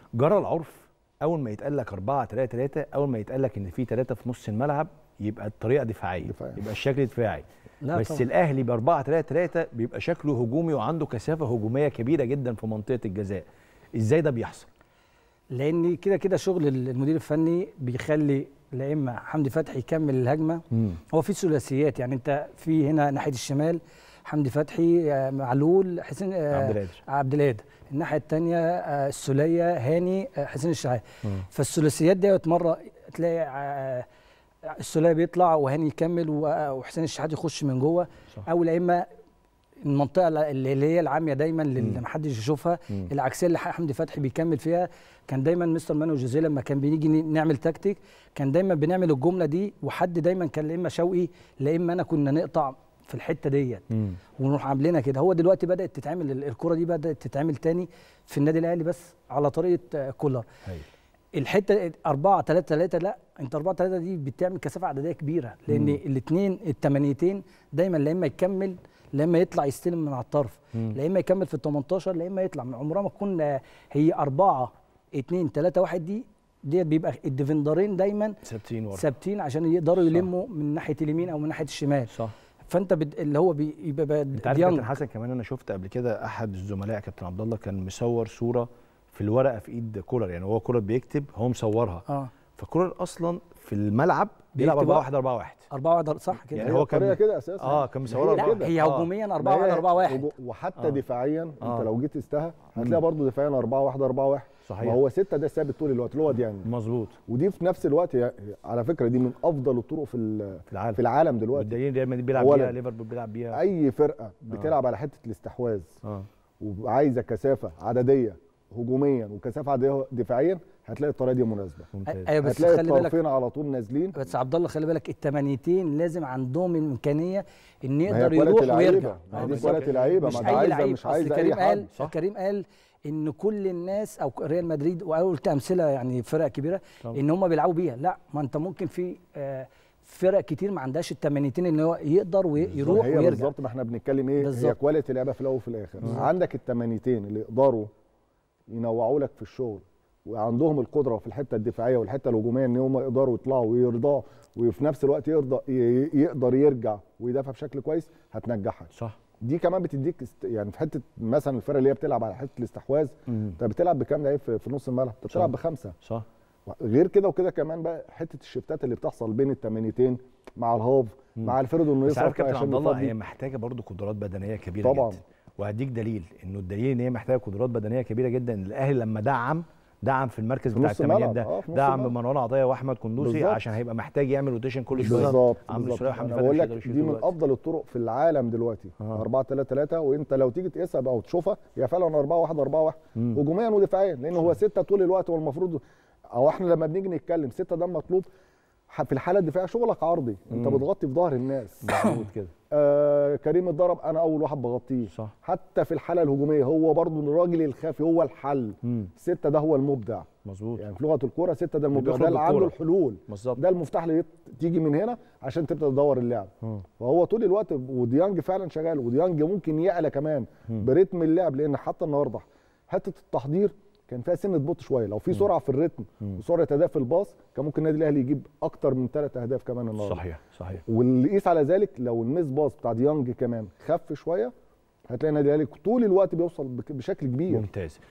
جرى العرف اول ما يتقال لك 4 3 3 اول ما يتقال لك ان في 3 في نص الملعب يبقى الطريقه دفاعيه دفاعية. يبقى الشكل دفاعي لا بس طبعاً. الاهلي ب 4 3 3 بيبقى شكله هجومي وعنده كثافه هجوميه كبيره جدا في منطقه الجزاء ازاي ده بيحصل لان كده كده شغل المدير الفني بيخلي لا اما حمدي فتحي يكمل الهجمه هو في ثلاثيات يعني انت في هنا ناحيه الشمال حمدي فتحي آه، معلول حسين آه، عبد القادر. عبد القادر الناحيه الثانيه السوليه هاني آه، حسين الشحات فالثلاثيات ديت مره تلاقي آه، السوليه بيطلع وهاني يكمل و- وحسين الشحات يخش من جوه صح. او لا اما المنطقه اللي اللي هي العاميه دايما اللي محدش يشوفها مم. العكسيه اللي حمدي فتحي بيكمل فيها كان دايما مستر مانو جوزيه لما كان بنيجي ن- نعمل تكتيك كان دايما بنعمل الجمله دي وحد دايما كان لا اما شوقي لا اما انا كنا نقطع في الحته ديت ونروح عاملينها كده هو دلوقتي بدات تتعمل ال- الكره دي بدات تتعمل تاني في النادي الاهلي بس على طريقه آه، كولر هايل. الحته 4 3 3 لا انت 4 3 دي بتعمل كثافه عدديه كبيره لان الاثنين الثمانيتين دايما لا اما يكمل لا اما يطلع يستلم من على الطرف لا اما يكمل في ال 18 لا اما يطلع عمرها ما تكون آه، هي 4 2 3 1 دي ديت بيبقى الديفندرين دايما ثابتين ورا ثابتين عشان يقدروا يلموا من ناحيه اليمين او من ناحيه الشمال صح فانت بد... اللي هو بي... يبقى بقى انت عارف ديانج. كابتن حسن كمان انا شفت قبل كده احد الزملاء كابتن عبد الله كان مصور صوره في الورقه في ايد كولر يعني هو كولر بيكتب هو مصورها اه فكولر اصلا في الملعب بيلعب بيكتب 4 1 4 1 4 1 صح كده يعني هي هو كان- الطريقة كده اساسا اه كان مصورها لا أربعة. هي آه. هجوميا 4 ما 1 هي 4 1 وجو- وحتى آه. دفاعيا آه. انت لو جيت استها هتلاقي برضه دفاعيا 4 1 4 1 صحيح. ما هو 6 ده ثابت طول الوقت اللي هو ديانج مظبوط ودي في نفس الوقت هي- على فكره دي من افضل الطرق في ال- في العالم في العالم دلوقتي والدليل ريال مدريد بيلعب أولاً. بيها ليفربول بيلعب بيها اي فرقه بتلعب على حته الاستحواذ اه وعايزه كثافه عدديه هجوميا وكثافه عدديه دفاعيا هتلاقي الطريقه دي مناسبه ممتاز ايوه بس هتلاقي خلي بالك الطرفين على طول نازلين بس عبد الله خلي بالك الثمانيتين لازم عندهم الامكانيه ان ما هي يقدر كواليتي يروح لعيبة. ويرجع ما آه، هي دي بالظبط. كواليتي لعيبه مش ما ده اي عايزه لعيب مش اصل عايزه اي كريم حد قال صح. كريم قال ان كل الناس او ريال مدريد وقلت امثله يعني فرق كبيره طبعا. ان هم بيلعبوا بيها لا ما انت ممكن في آه، فرق كتير ما عندهاش الثمانيتين ان هو يقدر ويروح هي ويرجع بالظبط ما احنا بنتكلم ايه هي بالظبط. كواليتي لعبه في الاول وفي الاخر عندك التمانيتين اللي يقدروا ينوعوا لك في الشغل وعندهم القدره في الحته الدفاعيه والحته الهجوميه ان هم يقدروا يطلعوا ويرضوا وفي نفس الوقت يرضى ي- يقدر يرجع ويدافع بشكل كويس هتنجحك صح دي كمان بتديك است... يعني في حته مثلا الفرق اللي هي بتلعب على حته الاستحواذ مم. انت بتلعب بكام لعيب في في نص الملعب انت بتلعب بخمسه صح غير كده وكده كمان بقى حته الشفتات اللي بتحصل بين التمانيتين مع الهاف مع الفرد انه بس عارف يصرف كابتن عشان عبد الله يفضي. هي محتاجه برضو قدرات بدنيه كبيره طبعاً. جدا وهديك دليل انه الدليل ان هي محتاجه قدرات بدنيه كبيره جدا الاهلي لما دعم دعم في المركز في بتاع نص الثمانيات الملعب، ده آه، في نص دعم الملعب. بمروان عطيه واحمد قندوسي بالظبط. عشان هيبقى محتاج يعمل روتيشن كل شويه بالظبط عمرو بالظبط. سوليه وحمدي انا فتحي بقول مش لك هيقدروا دي يشيلوا من دلوقتي. افضل الطرق في العالم دلوقتي آه. 4 3 3 وانت لو تيجي تقيسها بقى وتشوفها هي فعلا 4 1 4 1 مم. هجوميا ودفاعيا لان هو 6 طول الوقت هو المفروض او احنا لما بنيجي نتكلم 6 ده مطلوب ح- في الحاله الدفاعيه شغلك عرضي انت مم. بتغطي في ظهر الناس مظبوط كده آه كريم اتضرب انا اول واحد بغطيه صح حتى في الحاله الهجوميه هو برضو الراجل الخافي هو الحل مم. ستة ده هو المبدع مظبوط يعني في لغه الكوره ستة ده المبدع بيخرج ده اللي عنده بالكورة. الحلول بالظبط ده المفتاح اللي يت- تيجي من هنا عشان تبدا تدور اللعب مم. فهو طول الوقت وديانج فعلا شغال وديانج ممكن يعلى كمان برتم اللعب لان حتى النهارده حته التحضير كان فيها سنه بوت شويه لو في سرعه في الريتم وسرعه اداء في الباص كان ممكن النادي الاهلي يجيب اكتر من ثلاث اهداف كمان النهارده صحيح صحيح واللي يقيس على ذلك لو الميس باص بتاع ديانج كمان خف شويه هتلاقي النادي الاهلي طول الوقت بيوصل بك- بشكل كبير ممتاز